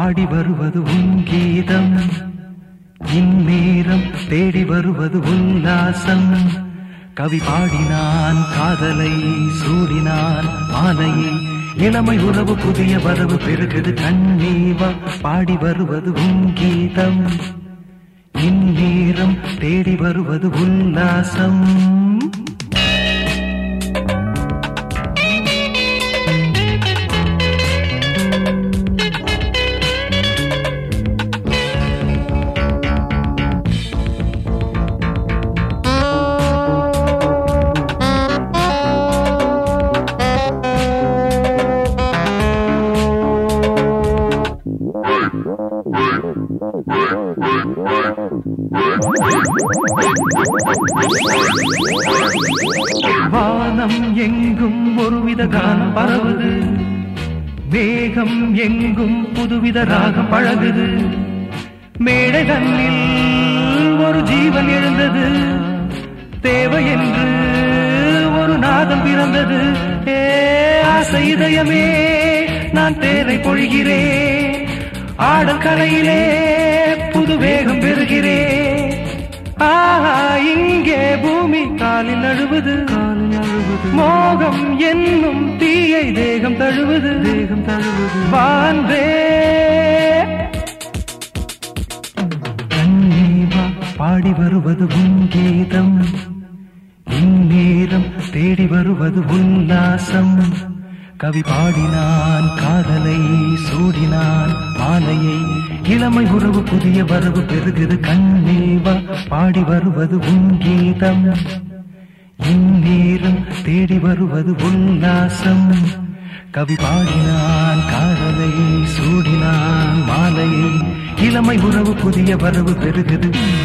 பாடி வருவது உன் கீதம் இந்நேரம் தேடி வருவது உல்லாசம் கவி பாடினான் காதலை சூடினான் மாலையை இளமை உறவு புதிய வரவு பெருகுது கண்ணீவா பாடி வருவது உன் கீதம் இந்நேரம் தேடி வருவது உல்லாசம் வானம் எங்கும் ஒருவித கானம் பரவுது வேகம் எங்கும் புதுவித ராகம் பழகுது மேடை தன்னில் ஒரு ஜீவன் எழுந்தது தேவை என்று ஒரு நாதம் பிறந்தது ஏ ஆசை இதயமே நான் தேனை பொழிகிறேன் ஆடல் கலையிலே புது வேகம் பெறுகிறேன் ஆஹா இங்கே பூமி காலில் நழுவுது காலில் நழுவுது மோகம் என்னும் தீயை தேகம் தழுவுது தேகம் தழுவுது வாழ்ந்தே கண்ணீவா பாடி வருவது உன் கீதம் இந்நேரம் தேடி வருவது உல்லாசம் கவி பாடினான் காதலை சூடினான் மாலையை இளமை உறவு புதிய வரவு பெருகுது கண்ணீவா பாடி வருவது உன் கீதம் இந்நேரம் தேடி வருவது உல்லாசம் கவி பாடினான் காதலை சூடினான் மாலையை இளமை உறவு புதிய வரவு பெருகுது